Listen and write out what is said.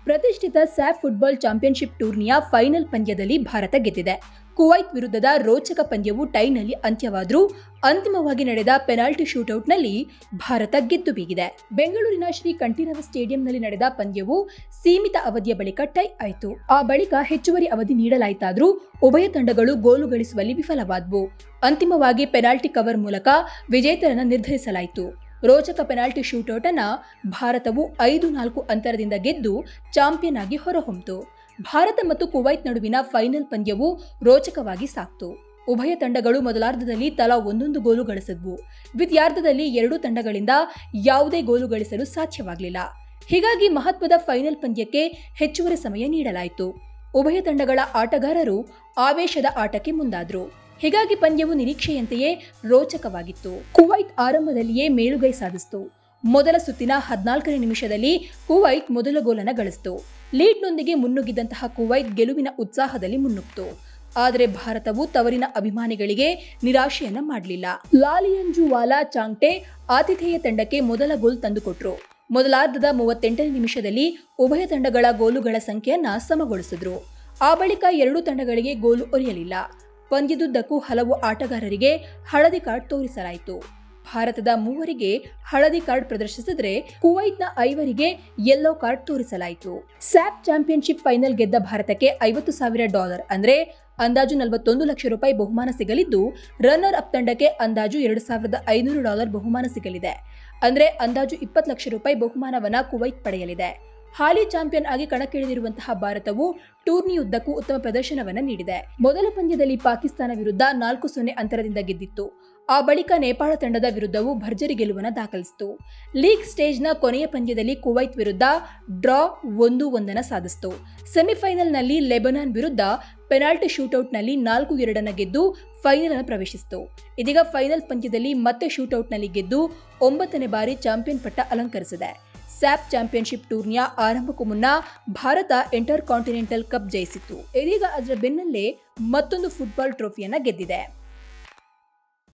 ಪ್ರತಿಷ್ಠಿತ SAFF football championship ಟೂರ್ನಿಯ final ಪಂದ್ಯದಲ್ಲಿ ಭಾರತ ಗೆದ್ದಿದೆ ಕುವೈತ್ ವಿರುದ್ಧದ ರೋಚಕ ಪಂದ್ಯವು ಟೈನಲ್ಲಿ ಅಂತ್ಯವಾದರೂ ಅಂತಿಮವಾಗಿ ನಡೆದ ಪೆನಾಲ್ಟಿ ಶೂಟೌಟ್ನಲ್ಲಿ ಭಾರತ ಗೆದ್ದು ಬೀಗಿದೆ ಬೆಂಗಳೂರಿನ ಶ್ರೀ ಕಂಠೀರವ ಸ್ಟೇಡಿಯಂನಲ್ಲಿ ನಡೆದ ಪಂದ್ಯವು ಸೀಮಿತ ಅವಧಿಯ ಬಳಿಕ ಟೈ ಆಯಿತು ಆ ಬಳಿಕ ಹೆಚ್ಚುವರಿ ಅವಧಿ ನೀಡಲಾಯಿತಾದರೂ ಉಭಯ ತಂಡಗಳು ಗೋಲು ಗಳಿಸುವಲ್ಲಿ ವಿಫಲವಾದವು ಅಂತಿಮವಾಗಿ ಪೆನಾಲ್ಟಿ ಕವರ್ ಮೂಲಕ ವಿಜೇತರನ್ನ ನಿರ್ಧರಿಸಲಾಯಿತು ರೋಚಕ ಪೆನಾಲ್ಟಿ ಶೂಟೌಟ್ ಅನ್ನ ಭಾರತವು ಐದು ನಾಲ್ಕು ಅಂತರದಿಂದ ಗೆದ್ದು ಚಾಂಪಿಯನ್ ಆಗಿ ಹೊರಹೊಮ್ಮಿತು ಭಾರತ ಮತ್ತು ಕುವೈತ್ ನಡುವಿನ ಫೈನಲ್ ಪಂದ್ಯವು ರೋಚಕವಾಗಿ ಸಾಕ್ತು ಉಭಯ ತಂಡಗಳು ಮೊದಲಾರ್ಧದಲ್ಲಿ ತಲಾ ಒಂದೊಂದು ಗೋಲು ಗಳಿಸಿದ್ವು ದ್ವಿತೀಯಾರ್ಧದಲ್ಲಿ ಎರಡೂ ತಂಡಗಳಿಂದ ಯಾವುದೇ ಗೋಲು ಗಳಿಸಲು ಸಾಧ್ಯವಾಗಲಿಲ್ಲ ಹೀಗಾಗಿ ಮಹತ್ವದ ಫೈನಲ್ ಪಂದ್ಯಕ್ಕೆ ಹೆಚ್ಚುವರಿ ಸಮಯ ನೀಡಲಾಯಿತು ಉಭಯ ತಂಡಗಳ ಆಟಗಾರರು ಆವೇಶದ ಆಟಕ್ಕೆ ಮುಂದಾದ್ರು ಹೀಗಾಗಿ ಪಂದ್ಯವು ನಿರೀಕ್ಷೆಯಂತೆಯೇ ರೋಚಕವಾಗಿತ್ತು ಕುವೈತ್ ಆರಂಭದಲ್ಲಿಯೇ ಮೇಲುಗೈ ಸಾಧಿಸಿತು ಮೊದಲ ಸುತ್ತಿನ ಹದಿನಾಲ್ಕನೇ ನಿಮಿಷದಲ್ಲಿ ಕುವೈತ್ ಮೊದಲ ಗೋಲನ್ನು ಗಳಿಸಿತು ಲೀಡ್ನೊಂದಿಗೆ ಮುನ್ನುಗ್ಗಿದಂತಹ ಕುವೈತ್ ಗೆಲುವಿನ ಉತ್ಸಾಹದಲ್ಲಿ ಮುನ್ನುಗ್ತು ಆದರೆ ಭಾರತವು ತವರಿನ ಅಭಿಮಾನಿಗಳಿಗೆ ನಿರಾಶೆಯನ್ನ ಮಾಡಲಿಲ್ಲ ಲಾಲಿಯಂಜುವಾಲಾ ಚಾಂಗ್ಟೆ ಆತಿಥೇಯ ತಂಡಕ್ಕೆ ಮೊದಲ ಗೋಲ್ ತಂದುಕೊಟ್ರು ಮೊದಲಾರ್ಧದ ಮೂವತ್ತೆಂಟನೇ ನಿಮಿಷದಲ್ಲಿ ಉಭಯ ತಂಡಗಳ ಗೋಲುಗಳ ಸಂಖ್ಯೆಯನ್ನ ಸಮಗೊಳಿಸಿದ್ರು ಆ ಬಳಿಕ ಎರಡೂ ತಂಡಗಳಿಗೆ ಗೋಲು ಒಲಿಯಲಿಲ್ಲ ಪಂದ್ಯದುದ್ದಕ್ಕೂ ಹಲವು ಆಟಗಾರರಿಗೆ ಹಳದಿ ಕಾರ್ಡ್ ತೋರಿಸಲಾಯಿತು ಭಾರತದ ಮೂವರಿಗೆ ಹಳದಿ ಕಾರ್ಡ್ ಪ್ರದರ್ಶಿಸಿದ್ರೆ ಕುವೈತ್ನ ಐವರಿಗೆ ಯೆಲ್ಲೋ ಕಾರ್ಡ್ ತೋರಿಸಲಾಯಿತು ಸ್ಯಾಪ್ ಚಾಂಪಿಯನ್ಶಿಪ್ ಫೈನಲ್ ಗೆದ್ದ ಭಾರತಕ್ಕೆ ಐವತ್ತು ಸಾವಿರ ಡಾಲರ್ ಅಂದ್ರೆ ಅಂದಾಜು ನಲವತ್ತೊಂದು ಲಕ್ಷ ರೂಪಾಯಿ ಬಹುಮಾನ ಸಿಗಲಿದ್ದು ರನ್ನರ್ ಅಪ್ ತಂಡಕ್ಕೆ ಅಂದಾಜು ಎರಡು ಸಾವಿರದ ಐನೂರು ಡಾಲರ್ ಬಹುಮಾನ ಸಿಗಲಿದೆ ಅಂದ್ರೆ ಅಂದಾಜು ಇಪ್ಪತ್ತು ಲಕ್ಷ ರೂಪಾಯಿ ಬಹುಮಾನವನ್ನ ಕುವೈತ್ ಪಡೆಯಲಿದೆ ಹಾಲಿ ಚಾಂಪಿಯನ್ ಆಗಿ ಕಣಕ್ಕಿಳಿದಿರುವಂತಹ ಭಾರತವು ಟೂರ್ನಿಯುದ್ದಕ್ಕೂ ಉತ್ತಮ ಪ್ರದರ್ಶನವನ್ನ ನೀಡಿದೆ ಮೊದಲ ಪಂದ್ಯದಲ್ಲಿ ಪಾಕಿಸ್ತಾನ ವಿರುದ್ಧ ನಾಲ್ಕು ಸೊನ್ನೆ ಅಂತರದಿಂದ ಗೆದ್ದಿತ್ತು ಆ ಬಳಿಕ ನೇಪಾಳ ತಂಡದ ವಿರುದ್ಧವೂ ಭರ್ಜರಿ ಗೆಲುವನ್ನು ದಾಖಲಿಸಿತು ಲೀಗ್ ಸ್ಟೇಜ್ನ ಕೊನೆಯ ಪಂದ್ಯದಲ್ಲಿ ಕುವೈತ್ ವಿರುದ್ಧ ಡ್ರಾ ಒಂದು ಒಂದನ್ನು ಸಾಧಿಸಿತು ಸೆಮಿಫೈನಲ್ನಲ್ಲಿ ಲೆಬನಾನ್ ವಿರುದ್ಧ ಪೆನಾಲ್ಟಿ ಶೂಟೌಟ್ನಲ್ಲಿ ನಾಲ್ಕು ಎರಡನ್ನ ಗೆದ್ದು ಫೈನಲ್ ಅನ್ನು ಪ್ರವೇಶಿಸಿತು ಇದೀಗ ಫೈನಲ್ ಪಂದ್ಯದಲ್ಲಿ ಮತ್ತೆ ಶೂಟೌಟ್ನಲ್ಲಿ ಗೆದ್ದು ಒಂಬತ್ತನೇ ಬಾರಿ ಚಾಂಪಿಯನ್ ಪಟ್ಟ ಅಲಂಕರಿಸಿದೆ ಸ್ಯಾಪ್ ಚಾಂಪಿಯನ್ಶಿಪ್ ಟೂರ್ನಿಯ ಆರಂಭಕ್ಕೂ ಮುನ್ನ ಭಾರತ ಇಂಟರ್ ಕಾಂಟಿನೆಂಟಲ್ ಕಪ್ ಜಯಿಸಿತ್ತು ಇದೀಗ ಅದರ ಬೆನ್ನಲ್ಲೇ ಮತ್ತೊಂದು ಫುಟ್ಬಾಲ್ ಟ್ರೋಫಿಯನ್ನ ಗೆದ್ದಿದೆ